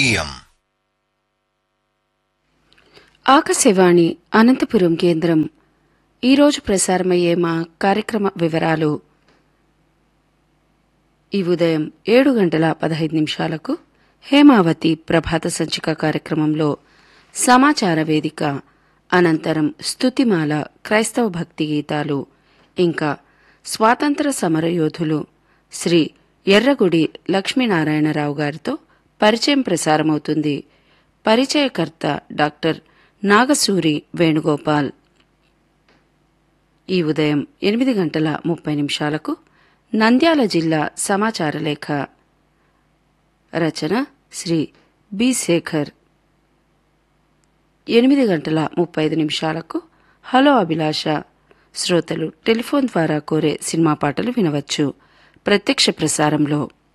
PM Akashvani Anantapuram కేంద్రం ఈరోజు ప్రసారమయ్యే మా కార్యక్రమ వివరాలు ఈ ఉదయం ఏడు గంటల పదహైదు నిమిషాలకు హేమావతి ప్రభాత సంచిక కార్యక్రమంలో సమాచార వేదిక అనంతరం స్తుతిమాల క్రైస్తవ భక్తి గీతాలు ఇంకా స్వాతంత్ర సమరయోధులు శ్రీ ఎర్రగుడి లక్ష్మీనారాయణరావు గారితో పరిచయం ప్రసారమవుతుంది పరిచయకర్త డాక్టర్ నాగసూరి వేణుగోపాల్ ఈ ఉదయం ఎనిమిది గంటల ముప్పై నిమిషాలకు నంద్యాల జిల్లా సమాచార లేఖ రచన శ్రీ బి శేఖర్ ఎనిమిది గంటల ముప్పై ఐదు నిమిషాలకు హలో అభిలాష శ్రోతలు టెలిఫోన్ ద్వారా కోరే సినిమా పాటలు వినవచ్చు ప్రత్యక్ష ప్రసారంలో